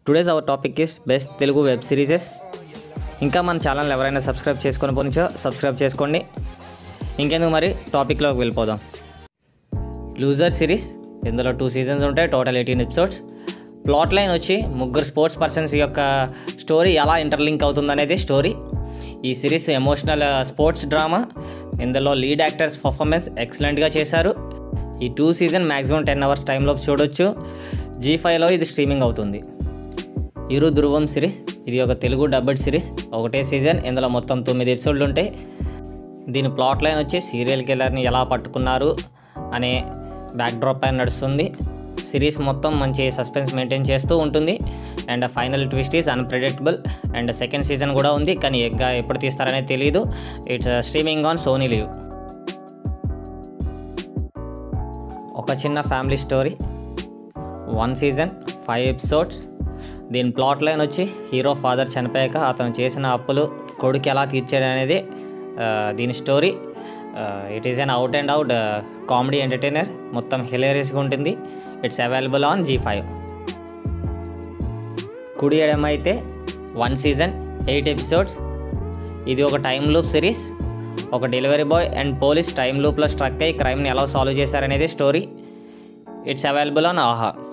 today's our topic is best Telugu web serieses ఇంకా మన channel ఎవరైనా సబ్స్క్రైబ్ చేసుకొని పోనిచో సబ్స్క్రైబ్ చేసుకోండి ఇంకెందుకు మరి టాపిక్లోకి వెళ్ళిపోదాం లూజర్ సిరీస్ ఇందులో టూ సీజన్స్ ఉంటాయి total eighteen episodes plot line వచ్చి ముగ్గురు స్పోర్ట్స్ పర్సన్స్ యొక్క స్టోరీ ఎలా ఇంటర్లింక్ అవుతుందనేది స్టోరీ ఈ సిరీస్ ఎమోషనల్ స్పోర్ట్స్ డ్రామా ఇందులో లీడ్ యాక్టర్స్ పర్ఫార్మెన్స్ ఎక్సలెంట్గా చేశారు ఈ two season maximum ten hours టైంలో చూడొచ్చు జీ ఫైవ్లో ఇది స్ట్రీమింగ్ అవుతుంది ఇరు ధ్రువం సిరీస్ ఇది ఒక తెలుగు డబ్బడ్ సిరీస్ ఒకటే సీజన్ ఇందులో మొత్తం తొమ్మిది ఎపిసోడ్లు ఉంటాయి దీని ప్లాట్ లైన్ వచ్చి సీరియల్ కిల్లర్ని ఎలా పట్టుకున్నారు అనే బ్యాక్డ్రాప్ పైన నడుస్తుంది సిరీస్ మొత్తం మంచి సస్పెన్స్ మెయింటైన్ చేస్తూ ఉంటుంది and final twist is unpredictable and second season కూడా ఉంది కానీ ఎగ్గా ఎప్పుడు తీస్తారనేది తెలియదు it's streaming on Sony Liv ఒక చిన్న family story one season five episodes దీని ప్లాట్ లైన్ వచ్చి హీరో ఫాదర్ చనిపోయాక అతను చేసిన అప్పులు కొడుకు ఎలా తీర్చాడు అనేది ఆ, దీని story it is an out and out comedy entertainer మొత్తం హిలేరియస్గా ఉంటుంది it's available on Zee five కుడి ఎడమ అయితే వన్ సీజన్ ఎయిట్ ఎపిసోడ్స్ ఇది ఒక టైం లూప్ సిరీస్ ఒక delivery boy and police time లూప్లో స్ట్రక్ అయ్యి క్రైమ్ని ఎలా సాల్వ్ చేశారనేది స్టోరీ ఇట్స్ అవైలబుల్ ఆన్ ఆహా